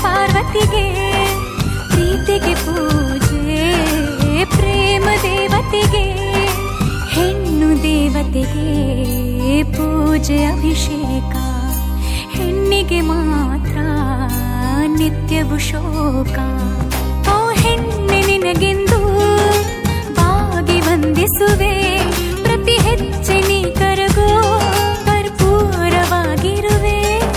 ಪಾರ್ವತಿಗೆ ಪ್ರೀತಿಗೆ ಪೂಜೆ ಪ್ರೇಮ ದೇವತೆಗೆ ಹೆಣ್ಣು ದೇವತೆಗೆ ಪೂಜೆ ಅಭಿಷೇಕ ಹೆಣ್ಣಿಗೆ ಮಾತ್ರ ನಿತ್ಯವು ಶೋಕ ಓ ಹೆಣ್ಣೆ ನಿನಗೆಂದು ಬಾಗಿ ವಂದಿಸುವೆ ಪ್ರತಿ ಹೆಜ್ಜೆ ನೀ ಕರಗೋ ಕರ್ಪೂರವಾಗಿರುವೆ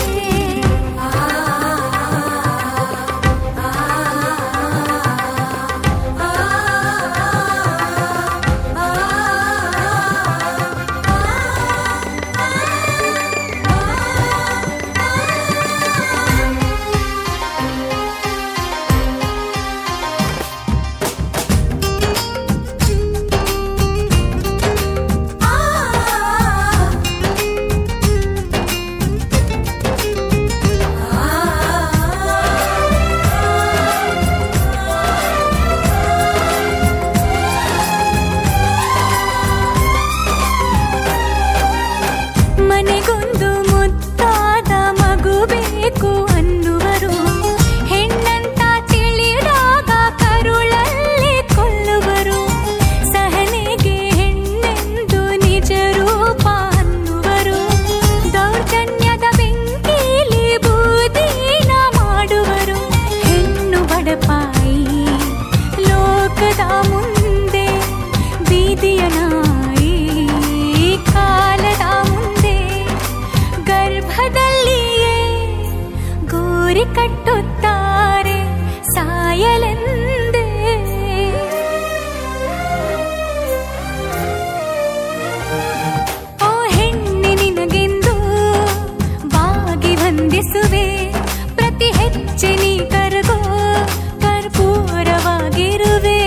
ಮನೆಗೊಂದು ಮುತ್ತಾದ ಮಗು ಬೇಕು ಅನ್ನುವರು ಹೆಣ್ಣಂತ ತಿಳಿದಾಗ ಕರುಳಲ್ಲಿ ಕೊಲ್ಲುವರು ಸಹನೆಗೆ ಹೆಣ್ಣೆಂದು ನಿಜ ರೂಪ ಅನ್ನುವರು ದೌರ್ಜನ್ಯದ ಬೆಂಕಿಲಿ ಬೂದಿನ ಮಾಡುವರು ಹೆಣ್ಣು ಬಡಪಾಯಿ ಲೋಕದ ಮುಂದೆ ಬೀದಿಯ ನಾಯಿ ಕಾಲದ ಮುಂದೆ ಗರ್ಭದಲ್ಲಿಯೇ ಗೋರಿ ಕಟ್ಟುತ್ತಾರೆ ಸಾಯಲೆಂದೇ ಓ ಹೆಣ್ಣೆ ನಿನಗೆಂದು ಬಾಗಿ ವಂದಿಸುವೆ ಪ್ರತಿ ಹೆಜ್ಜೆ ನೀ ಕರಗೋ ಕರ್ಪೂರವಾಗಿರುವೆ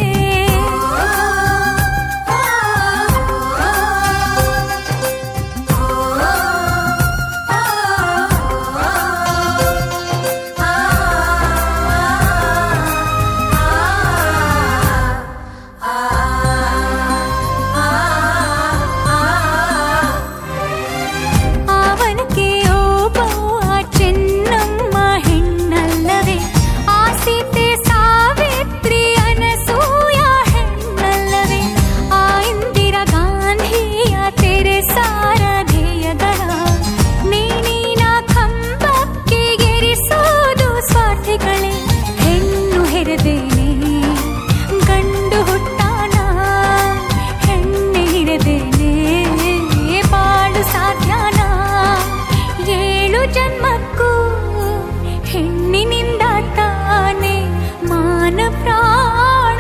ಅವನಕ್ಕೆ ಓಬವ್ವ ಚೆನ್ನಮ್ಮ ಹೆಣ್ಣಲ್ಲವೇ ಆ ಸೀತೆ ಸಾವಿತ್ರಿ ಅನಸೂಯ ಹೆಣ್ಣಲ್ಲವೇ ಆ ಇಂದಿರಾ ಗಾಂಧಿಯ ತೆರೆ ಸಾರಥೇಯಗಳ ನೇಣಿನ ಕಂಬಕ್ಕೆ ಗೆರಿಸೋದು ಸ್ವಾರ್ಥಿಗಳೇ ಹೆಣ್ಣು ಹೆರಬೇನೆ ಗಂಡು ಹುಟ್ಟಾನ ಹೆಣ್ಣೆ ಹಿಡಬೇನೆ ಬಾಳು ಸಾಧ್ಯನ ಏಳು ಜನ್ಮಕ್ಕೂ ಹೆಣ್ಣಿನಿಂದ ತಾನೆ ಮಾನ ಪ್ರಾಣ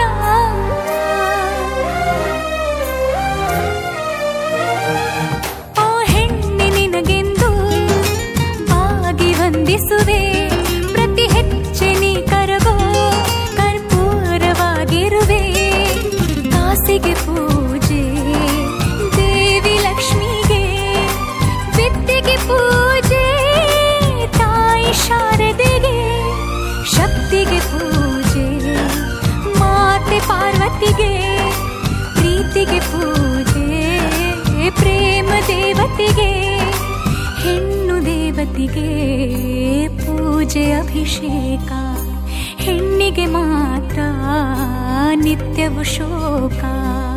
ಓ ಹೆಣ್ಣೆ ನಿನಗೆಂದು ಬಾಗಿ ವಂದಿಸುವೆ ಪ್ರತಿ ಹೆಜ್ಜೆ ನೀ ಕರಗೋ ಕರ್ಪೂರವಾಗಿರುವೆ ಕಾಸಿಗೆ ಪೂಜೆ ದೇವಿ ಲಕ್ಷ್ಮಿಗೆ ವಿದ್ಯೆಗೆ ಪೂಜೆ ತಾಯಿ ಶಾರದೆಗೆ ಶಕ್ತಿಗೆ ಪೂಜೆ ಮಾತೆ ಪಾರ್ವತಿಗೆ ಪ್ರೀತಿಗೆ ಪೂಜೆ ಪ್ರೇಮ ದೇವತೆಗೆ ಹೆಣ್ಣು ದೇವತೆಗೆ ಪೂಜೆ ಅಭಿಷೇಕ ಹೆಣ್ಣಿಗೆ ಮಾತ್ರ ನಿತ್ಯವು ಶೋಕ